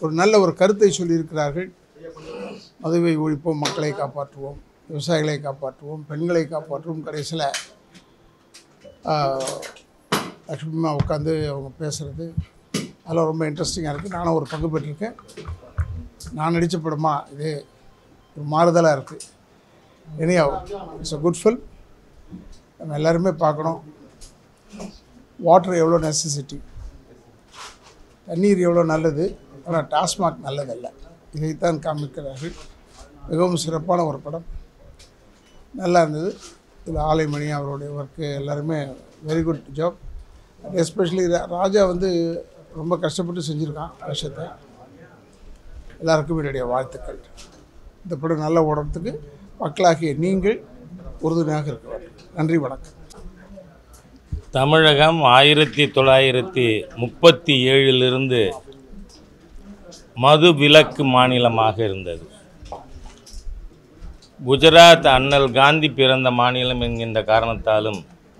ஒரு நல்ல ஒரு கருத்தை சொல்லியிருக்கிறார்கள் மதுவை ஒழிப்போம் மக்களை காப்பாற்றுவோம் விவசாயிகளை காப்பாற்றுவோம் பெண்களை காப்பாற்றுவோம் கடைசியில் லக்ஷ்மிமா உட்காந்து அவங்க பேசுகிறது அதெல்லாம் ரொம்ப இன்ட்ரெஸ்டிங்காக இருக்குது நானும் ஒரு பங்கு பெற்றிருக்கேன் நான் நடித்த படமா இது ஒரு மாறுதலாக இருக்குது anyway it's a good film நம்ம எல்லாருமே பார்க்கணும் வாட்டர் எவ்வளோ நெசசிட்டி தண்ணீர் எவ்வளோ நல்லது ஆனால் டாஸ்மாக் நல்லதல்ல இதைத்தான் காமிக்கிறார்கள் மிகவும் சிறப்பான ஒரு படம் நல்லா இருந்தது இதில் ஆலைமணி அவருடைய ஒர்க்கு எல்லாருமே very good job especially Raja வந்து ரொம்ப கஷ்டப்பட்டு செஞ்சுருக்கான் விஷயத்தை எல்லாருக்கும் என்னுடைய வாழ்த்துக்கள் இந்த படம் நல்ல ஓடத்துக்கு மக்களாகிய நீங்கள் உறுதுணையாக இருக்க வேண்டும் நன்றி வணக்கம் தமிழகம் ஆயிரத்தி தொள்ளாயிரத்தி முப்பத்தி ஏழிலிருந்து மது விலக்கு மாநிலமாக இருந்தது குஜராத் அண்ணல் காந்தி பிறந்த மாநிலம் என்கின்ற காரணத்தாலும்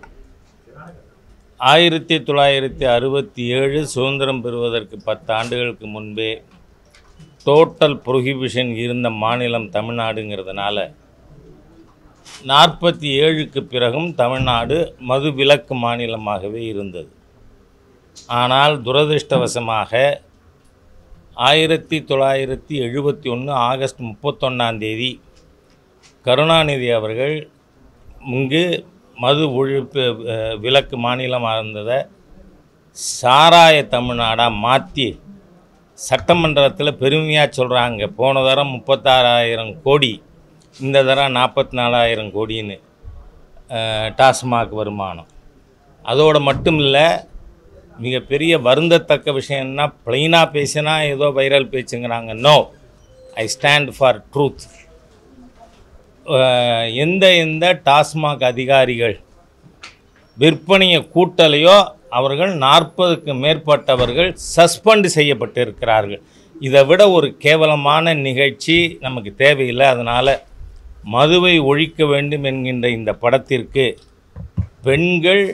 ஆயிரத்தி தொள்ளாயிரத்தி அறுபத்தி ஏழு சுதந்திரம் பெறுவதற்கு பத்து ஆண்டுகளுக்கு முன்பே டோட்டல் ப்ரொஹிபிஷன் இருந்த மாநிலம் தமிழ்நாடுங்கிறதுனால நாற்பத்தி ஏழுக்கு பிறகும் தமிழ்நாடு மது விலக்கு மாநிலமாகவே இருந்தது ஆனால் துரதிர்ஷ்டவசமாக ஆயிரத்தி தொள்ளாயிரத்தி எழுபத்தி ஒன்று ஆகஸ்ட் முப்பத்தொன்னாம் தேதி கருணாநிதி அவர்கள் இங்கு மது ஒழிப்பு அஹ், விலக்கு மாநிலமாக இருந்ததை சாராய தமிழ்நாடாக மாற்றி சட்டமன்றத்தில் பெருமையாக சொல்கிறாங்க போன தரம் முப்பத்தாறாயிரம் கோடி இந்த தரம் நாற்பத்தி நாலாயிரம் கோடின்னு அஹ், டாஸ்மாக் வருமானம் அதோடு மட்டும் இல்லை மிகப்பெரிய வருந்தத்தக்க விஷயம்னா ப்ளைனாக பேசினா ஏதோ வைரல் பேச்சுங்கிறாங்க no I stand for truth எந்த எந்த டாஸ்மாக் அதிகாரிகள் விற்பனையை கூட்டலையோ அவர்கள் நாற்பதுக்கு மேற்பட்டவர்கள் சஸ்பெண்ட் செய்யப்பட்டிருக்கிறார்கள் இதை விட ஒரு கேவலமான நிகழ்ச்சி நமக்கு தேவையில்லை அதனால் மதுவை ஒழிக்க வேண்டும் என்கின்ற இந்த படத்திற்கு பெண்கள்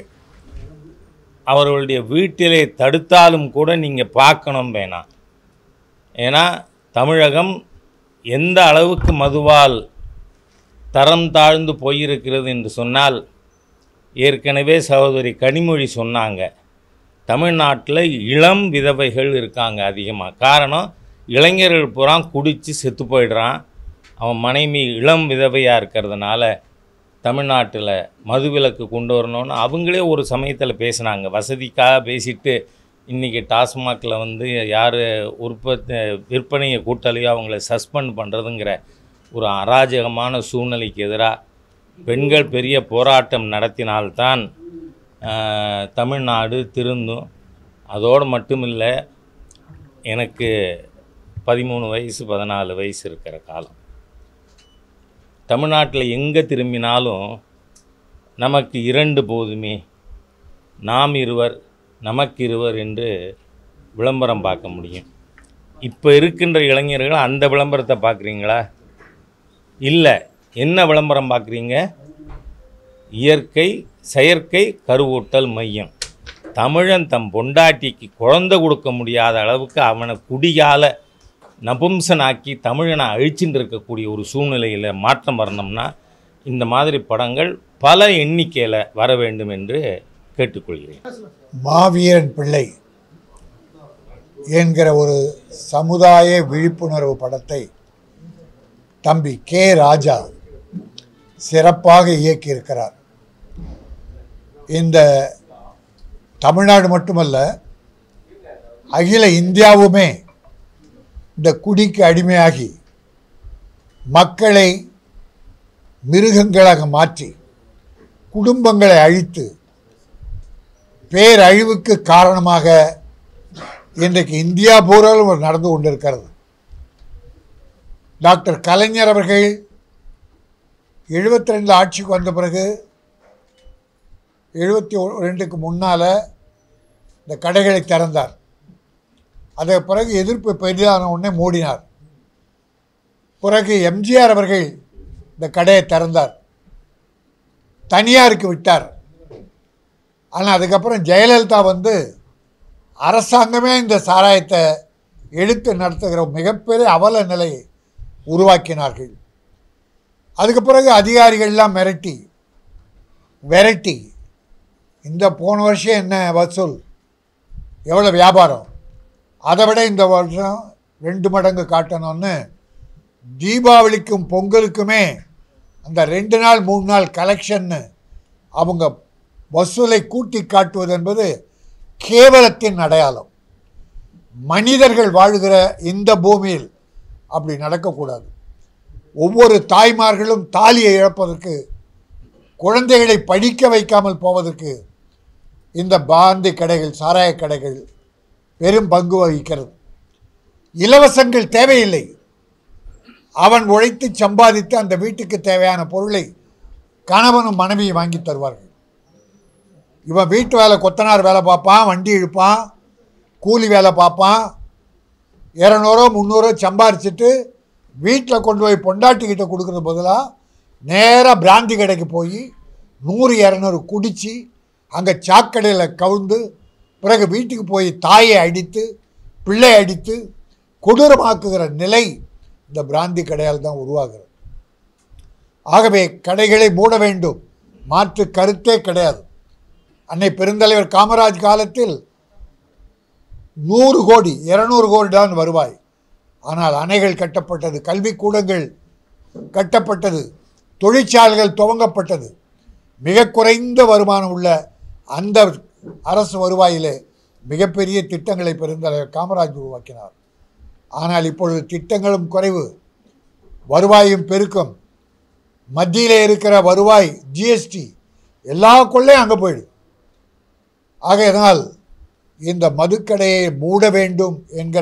அவர்களுடைய வீட்டிலே தடுத்தாலும் கூட நீங்கள் பார்க்கணும் வேணாம் ஏன்னா தமிழகம் எந்த அளவுக்கு மதுவால் தரம் தாழ்ந்து போயிருக்கிறது என்று சொன்னால் ஏற்கனவே சகோதரி கனிமொழி சொன்னாங்க தமிழ்நாட்டில் இளம் விதவைகள் இருக்காங்க அதிகமாக காரணம் இளைஞர்கள் பூரா குடித்து செத்து போயிடுறான் அவன் மனைவி இளம் விதவையாக இருக்கிறதுனால தமிழ்நாட்டில் மதுவிலக்கு கொண்டு வரணும்னு அவங்களே ஒரு சமயத்தில் பேசினாங்க வசதிக்காக பேசிட்டு இன்றைக்கி டாஸ்மாகில் வந்து யார் உற்பத்தி விற்பனையை கூட்டலையோ அவங்கள சஸ்பெண்ட் பண்ணுறதுங்கிற ஒரு அராஜகமான சூழ்நிலைக்கு எதிராக பெண்கள் பெரிய போராட்டம் நடத்தினால்தான் ஆஹ், தமிழ்நாடு திருந்தும் அதோடு மட்டும் இல்லை எனக்கு பதிமூணு வயசு பதினாலு வயசு இருக்கிற காலம் தமிழ்நாட்டில் எங்கே திரும்பினாலும் நமக்கு இரண்டு போதுமே நாம் இருவர் நமக்கு இருவர் என்று விளம்பரம் பார்க்க முடியும் இப்போ இருக்கின்ற இளைஞர்கள் அந்த விளம்பரத்தை பார்க்குறீங்களா இல்லை என்ன விளம்பரம் பார்க்குறீங்க இயற்கை செயற்கை கருவூட்டல் மையம் தமிழன் தம் பொண்டாட்டிக்கு குழந்தை கொடுக்க முடியாத அளவுக்கு அவனை குடியால நபும்சனாக்கி தமிழனை அழிச்சுட்டு இருக்கக்கூடிய ஒரு சூழ்நிலையில் மாற்றம் வரணும்னா இந்த மாதிரி படங்கள் பல எண்ணிக்கையில் வர வேண்டும் என்று கேட்டுக்கொள்கிறேன் மாவீரன் பிள்ளை என்கிற ஒரு சமுதாய விழிப்புணர்வு படத்தை தம்பி கே ராஜா சிறப்பாக இயக்கியிருக்கிறார் இந்த தமிழ்நாடு மட்டுமல்ல அகில இந்தியாவுமே இந்த குடிக்கு அடிமையாகி மக்களை மிருகங்களாக மாற்றி குடும்பங்களை அழித்து பேரழிவுக்கு காரணமாக இன்றைக்கு இந்தியா பூராவும் நடந்து கொண்டிருக்கிறது டாக்டர் கலைஞர் அவர்கள் எழுபத்தி ரெண்டு ஆட்சிக்கு வந்த பிறகு எழுபத்தி ரெண்டுக்கு முன்னால் இந்த கடைகளை திறந்தார் அதற்கு பிறகு எதிர்ப்பு பெரிதான உடனே மூடினார் பிறகு எம்ஜிஆர் அவர்கள் இந்த கடையை திறந்தார் தனியாருக்கு விட்டார் ஆனால் அதுக்கப்புறம் ஜெயலலிதா வந்து அரசாங்கமே இந்த சாராயத்தை எடுத்து நடத்துகிற மிகப்பெரிய அவல நிலையை உருவாக்கினார்கள் அதுக்கு பிறகு அதிகாரிகள்லாம் மிரட்டி விரட்டி இந்த போன வருஷம் என்ன வசூல் எவ்வளோ வியாபாரம் அதை விட இந்த வருஷம் ரெண்டு மடங்கு காட்டணும்னு தீபாவளிக்கும் பொங்கலுக்குமே அந்த ரெண்டு நாள் மூணு நாள் கலெக்ஷன்னு அவங்க வசூலை கூட்டி காட்டுவது என்பது கேவலத்தின் அடையாளம் மனிதர்கள் வாழுகிற இந்த பூமியில் அப்படி நடக்கக்கூடாது ஒவ்வொரு தாய்மார்களும் தாலியை இழப்பதற்கு குழந்தைகளை படிக்க வைக்காமல் போவதற்கு இந்த பாந்தி கடைகள் சாராய கடைகள் பெரும் பங்கு வகிக்கிறது இலவசங்கள் தேவையில்லை அவன் உழைத்து சம்பாதித்து அந்த வீட்டுக்கு தேவையான பொருளை கணவனும் மனைவியும் வாங்கி தருவார்கள் இவன் வீட்டு வேலை கொத்தனார் வேலை பார்ப்பான் வண்டி இழுப்பான் கூலி வேலை பார்ப்பான் இரநூறோ முந்நூறோ சம்பாரிச்சிட்டு வீட்டில் கொண்டு போய் பொண்டாட்டிக்கிட்ட கொடுக்குறது பதிலாக நேராக பிராந்தி கடைக்கு போய் நூறு இரநூறு குடித்து அங்கே சாக்கடையில் கவுந்து பிறகு வீட்டுக்கு போய் தாயை அடித்து பிள்ளை அடித்து கொடூரமாக்குகிற நிலை இந்த பிராந்தி கடையால் தான் உருவாகிறது ஆகவே கடைகளை மூட வேண்டும் மாற்று கருத்தே கிடையாது அன்னை பெருந்தலைவர் காமராஜ் காலத்தில் நூறு கோடி இருநூறு கோடி தான் வருவாய் ஆனால் அணைகள் கட்டப்பட்டது கல்விக்கூடங்கள் கட்டப்பட்டது தொழிற்சாலைகள் துவங்கப்பட்டது மிக குறைந்த வருமானம் உள்ள அந்த அரசு வருவாயிலே மிகப்பெரிய திட்டங்களை பெருந்தலைவர் காமராஜ் உருவாக்கினார் ஆனால் இப்பொழுது திட்டங்களும் குறைவு வருவாயும் பெருக்கம் மத்தியிலே இருக்கிற வருவாய் ஜிஎஸ்டி எல்லா கொள்ளையும் அங்கே போயிடுது ஆகையினால் இந்த மதுக்கடையை மூட வேண்டும் என்கிற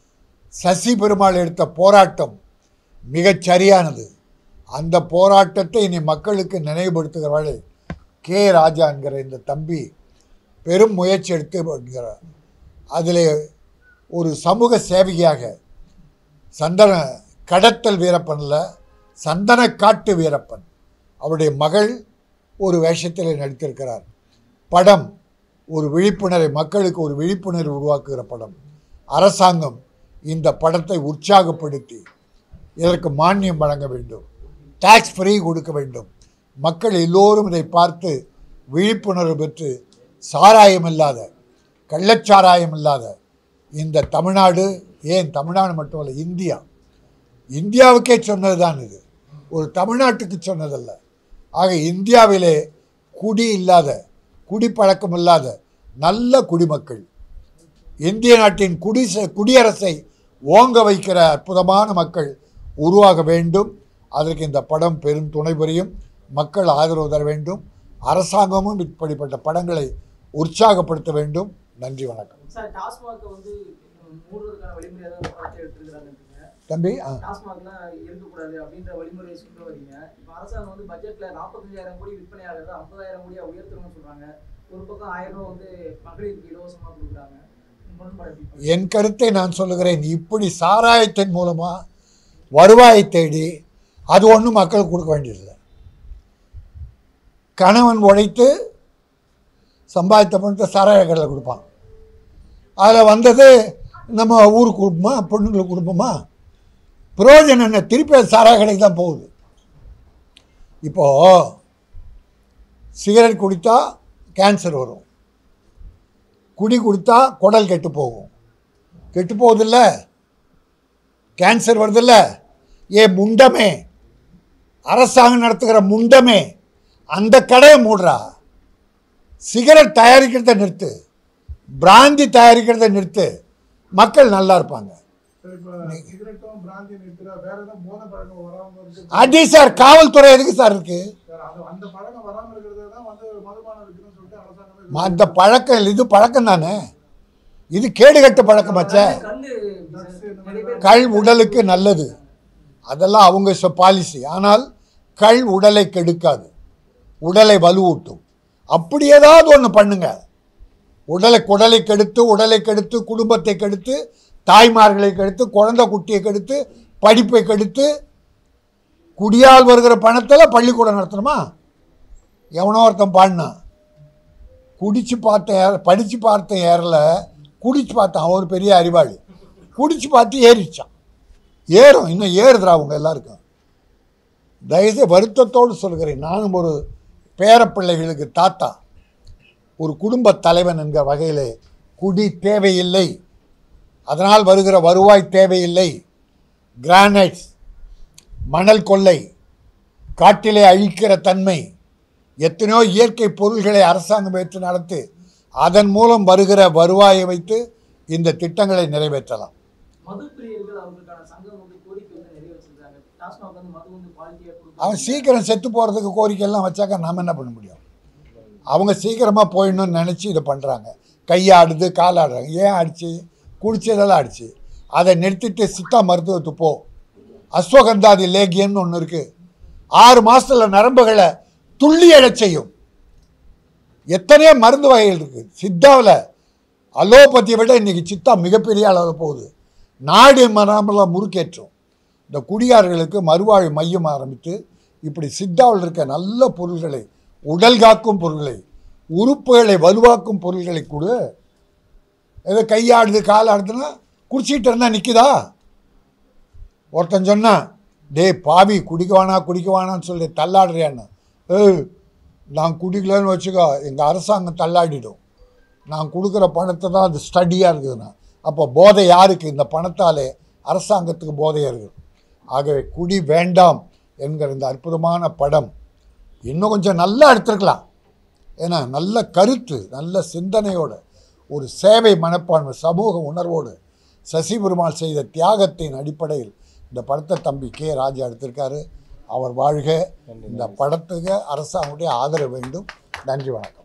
சசி பெருமாள் எடுத்த போராட்டம் மிகச் சரியானது அந்த போராட்டத்தை இனி மக்களுக்கு நினைவுபடுத்துகிறவர்கள் கே ராஜா என்கிற இந்த தம்பி பெரும் முயற்சி எடுத்து வருகிறார் அதில் ஒரு சமூக சேவகியாக சந்தன கடத்தல் வீரப்பனில் சந்தன காட்டு வீரப்பன் அவருடைய மகள் ஒரு வேஷத்தில் நடித்திருக்கிறார் படம் ஒரு விழிப்புணர்வை மக்களுக்கு ஒரு விழிப்புணர்வு உருவாக்குகிற படம் அரசாங்கம் இந்த படத்தை உற்சாகப்படுத்தி இதற்கு மானியம் வழங்க வேண்டும் டாக்ஸ் ஃப்ரீ கொடுக்க வேண்டும் மக்கள் எல்லோரும் இதை பார்த்து விழிப்புணர்வு பெற்று சாராயம் இல்லாத கள்ளச்சாராயம் இல்லாத இந்த தமிழ்நாடு ஏன் தமிழ்நாடு மட்டுமல்ல இந்தியா இந்தியாவுக்கே சொன்னது தான் இது ஒரு தமிழ்நாட்டுக்கு சொன்னதல்ல ஆக இந்தியாவிலே குடி இல்லாத குடிப்பழக்கம் இல்லாத நல்ல குடிமக்கள் இந்திய நாட்டின் குடிச குடியரசை ஓங்க வைக்கிற அற்புதமான மக்கள் உருவாக வேண்டும் அதற்கு இந்த படம் பெரும் துணை புரியும் மக்கள் ஆதரவு தர வேண்டும் அரசாங்கமும் இப்படிப்பட்ட படங்களை உற்சாகப்படுத்த வேண்டும் நன்றி வணக்கம் சார் டாஸ்மாக் வந்து மூடுவதற்கான வழிமுறை ஏதாவது படத்தை எடுத்துருக்காங்க தம்பி ஆ டாஸ்மாக்லாம் இருக்கக்கூடாது அப்படின்ற வழிமுறையை சொல்ல வரீங்க இப்போ அரசாங்கம் வந்து பட்ஜெட்ல நாற்பத்தஞ்சாயிரம் கோடி விற்பனை ஆகிறது ஐம்பதாயிரம் கோடியா உயர்த்தணும்னு சொல்றாங்க ஒரு பக்கம் ஆயிரம் ரூபாய் வந்து மகளிருக்கு இலவசமா கொடுக்குறாங்க முரண்பாடு எப்படி பாக்குறீங்க? என் கருத்தை நான் சொல்லுகிறேன் இப்படி சாராயத்தின் மூலமாக வருவாயை தேடி அது ஒன்றும் மக்களுக்கு கொடுக்க வேண்டியதில்லை கணவன் உழைத்து சம்பாதித்த பணத்தை சாராய கடையில் கொடுப்பான் அதில் வந்தது நம்ம ஊருக்கு கொடுப்போமா பொண்ணுங்களுக்கு கொடுப்போமா பிரயோஜனம் என்ன திருப்பி அது சாராய கடைக்கு தான் போகுது இப்போது சிகரெட் குடித்தா கேன்சர் வரும் குடி குடித்தா குடல் கெட்டு போகும் கெட்டு போகுதில்ல கேன்சர் வருதில்ல ஏ முண்டமே அரசாங்கம் நடத்துகிற முண்டமே அந்த கடையை மூடுறா சிகரெட் தயாரிக்கிறத நிறுத்து பிராந்தி தயாரிக்கிறத நிறுத்து மக்கள் நல்லா இருப்பாங்க சார் இப்போ சிகரெட்டும் பிராந்தி நிறுத்துற வேற ஏதாவது போதை பழக்கம் வராம இருக்கு அடி சார் காவல்துறை எதுக்கு சார் இருக்கு சார் அது அந்த பழக்கம் வராம இருக்கிறது தான் வந்து மதுபானம் இருக்குன்னு சொல்லிட்டு அரசாங்கமே அந்த பழக்கம் இது பழக்கம் தானே இது கேடுகட்ட பழக்கமாச்சே கல்லு நிறைய பேர் கள் உடலுக்கு நல்லது அதெல்லாம் அவங்க பாலிசி ஆனால் கள் உடலை கெடுக்காது உடலை வலுவூட்டும் அப்படி ஏதாவது ஒன்று பண்ணுங்க உடலை குடலை கெடுத்து உடலை கெடுத்து குடும்பத்தை கெடுத்து தாய்மார்களை கெடுத்து குழந்தை குட்டியை கெடுத்து படிப்பை கெடுத்து குடியால் வருகிற பணத்தில் பள்ளிக்கூடம் நடத்தணுமா எவனோ ஒருத்தன் பாடினான் குடிச்சு பார்த்த ஏற படித்து பார்த்த ஏரில் குடிச்சு பார்த்தான் அவன் ஒரு பெரிய அறிவாளி குடிச்சு பார்த்து ஏறிச்சான் ஏறும் இன்னும் ஏறுதுடா அவங்க எல்லாருக்கும் தயவுசெய்து வருத்தத்தோடு சொல்கிறேன் நானும் ஒரு பேரப்பிள்ளைகளுக்கு தாத்தா ஒரு குடும்ப தலைவன் என்கிற வகையிலே குடி தேவையில்லை அதனால் வருகிற வருவாய் தேவையில்லை கிரானைட்ஸ் மணல் கொள்ளை காட்டிலே அழிக்கிற தன்மை எத்தனையோ இயற்கை பொருள்களை அரசாங்கம் வைத்து நடத்தி அதன் மூலம் வருகிற வருவாயை வைத்து இந்த திட்டங்களை நிறைவேற்றலாம் மது பிரியர்கள் அவங்களுக்கான சங்கம் வந்து கோரிக்கை வந்து நிறைய வச்சிருக்காங்க டாஸ்மாக் வந்து மது வந்து குவாலிட்டியாக அவன் கொடுக்கும் சீக்கிரம் செத்து போகிறதுக்கு கோரிக்கையெல்லாம் வச்சாக்கா நாம் என்ன பண்ண முடியும் அவங்க சீக்கிரமாக போயிடணும்னு நினச்சி இதை பண்ணுறாங்க கையாடுது காலாடுறாங்க ஏன் ஆடிச்சு குடிச்சதெல்லாம் ஆடிச்சு அதை நிறுத்திட்டு சித்தா மருத்துவத்துக்கு போ அஸ்வகந்தாதி லேகியம்னு ஒன்று இருக்குது ஆறு மாதத்தில் நரம்புகளை துள்ளி எழச் செய்யும் எத்தனையோ மருந்து வகைகள் இருக்குது சித்தாவில் அலோபதியை விட இன்றைக்கி சித்தா மிகப்பெரிய அளவில் போகுது நாடு மரமெல்லாம் முறுக்கேற்றும் இந்த குடியார்களுக்கு மறுவாழ்வு மையம் ஆரம்பித்து இப்படி சித்தாவில் இருக்க நல்ல பொருள்களை உடல் காக்கும் பொருள்களை உறுப்புகளை வலுவாக்கும் பொருள்களை கொடு ஏதோ கையாடுது காலாடுதுன்னா குடிச்சிட்டு இருந்தால் நிற்குதா ஒருத்தன் சொன்னான் டேய் பாவி குடிக்க வேணா குடிக்க வேணான்னு சொல்லி தள்ளாடுறியான்னு ஏய் நான் குடிக்கலன்னு வச்சுக்கோ எங்கள் அரசாங்கம் தள்ளாடிடும் நான் கொடுக்குற பணத்தை தான் அது ஸ்டடியாக இருக்குதுண்ணா அப்போ போதை யாருக்கு இந்த பணத்தாலே அரசாங்கத்துக்கு போதையாக இருக்குது ஆகவே குடி வேண்டாம் என்கிற இந்த அற்புதமான படம் இன்னும் கொஞ்சம் நல்லா எடுத்திருக்கலாம் ஏன்னா நல்ல கருத்து நல்ல சிந்தனையோட ஒரு சேவை மனப்பான்மை சமூக உணர்வோடு சசி பெருமாள் செய்த தியாகத்தின் அடிப்படையில் இந்த படத்தை தம்பி கே ராஜா எடுத்திருக்காரு அவர் வாழ்க இந்த படத்துக்கு அரசாங்கத்துடைய ஆதரவு வேண்டும் நன்றி வணக்கம்